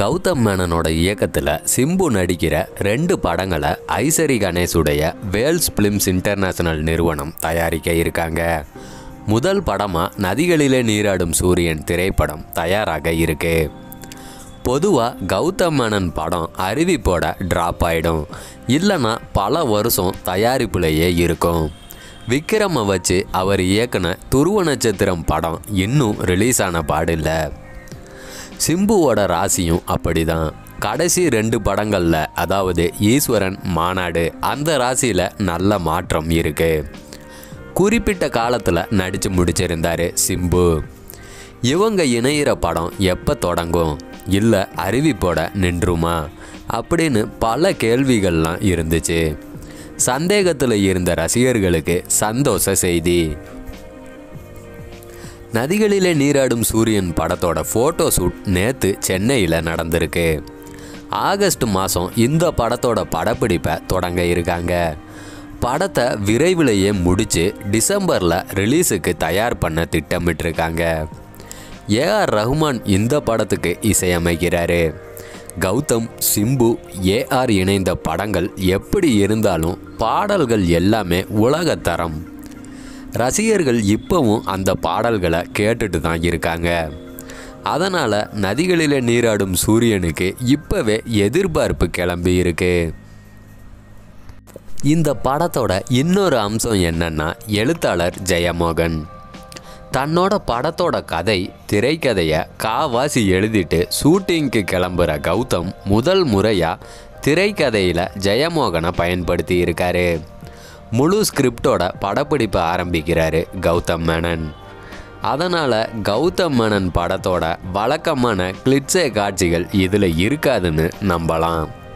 கௌதம் மேனனோட இயக்கத்தில் சிம்பு நடிக்கிற ரெண்டு படங்களை ஐசரி கணேஷுடைய வேல்ஸ் பிலிம்ஸ் இன்டர்நேஷனல் நிறுவனம் தயாரிக்க இருக்காங்க முதல் படமாக நதிகளிலே நீராடும் சூரியன் திரைப்படம் தயாராக இருக்கு பொதுவாக கௌதம் மேனன் படம் அறிவிப்போட ட்ராப் ஆகிடும் இல்லைன்னா பல வருஷம் தயாரிப்புலேயே இருக்கும் விக்ரமை வச்சு அவர் இயக்குன துருவ நட்சத்திரம் படம் இன்னும் ரிலீஸ் ஆன பாடில்லை சிம்புவோட ராசியும் அப்படிதான் கடைசி ரெண்டு படங்களில் அதாவது ஈஸ்வரன் மாநாடு அந்த ராசியில் நல்ல மாற்றம் இருக்கு குறிப்பிட்ட காலத்தில் நடித்து முடிச்சிருந்தாரு சிம்பு இவங்க இணையிற படம் எப்போ தொடங்கும் இல்லை அறிவிப்போட நின்றுமா அப்படின்னு பல கேள்விகள்லாம் இருந்துச்சு சந்தேகத்தில் இருந்த ரசிகர்களுக்கு சந்தோஷ செய்தி நதிகளிலே நீராடும் சூரியன் படத்தோட ஃபோட்டோ ஷூட் நேற்று சென்னையில் நடந்திருக்கு ஆகஸ்ட் மாதம் இந்த படத்தோட படப்பிடிப்பை தொடங்க இருக்காங்க படத்தை விரைவிலேயே முடித்து டிசம்பரில் ரிலீஸுக்கு தயார் பண்ண திட்டமிட்டிருக்காங்க ஏஆர் ரஹ்மான் இந்த படத்துக்கு இசையமைக்கிறாரு கௌதம் சிம்பு ஏஆர் இணைந்த படங்கள் எப்படி இருந்தாலும் பாடல்கள் எல்லாமே உலகத்தரம் ரசிகர்கள் இப்போவும் அந்த பாடல்களை கேட்டுட்டு தான் இருக்காங்க அதனால் நதிகளில் நீராடும் சூரியனுக்கு இப்போவே எதிர்பார்ப்பு கிளம்பி இருக்கு இந்த படத்தோட இன்னொரு அம்சம் என்னன்னா எழுத்தாளர் ஜெயமோகன் தன்னோட படத்தோட கதை திரைக்கதையை காவாசி எழுதிட்டு ஷூட்டிங்க்கு கிளம்புற கௌதம் முதல் முறையாக திரைக்கதையில் ஜெயமோகனை பயன்படுத்தி இருக்காரு முழு ஸ்கிரிப்டோட படப்பிடிப்பை ஆரம்பிக்கிறாரு கௌதம் மேனன் அதனால் கௌதம் மேனன் படத்தோட வழக்கமான கிளிட்ஸே காட்சிகள் இதில் இருக்காதுன்னு நம்பலாம்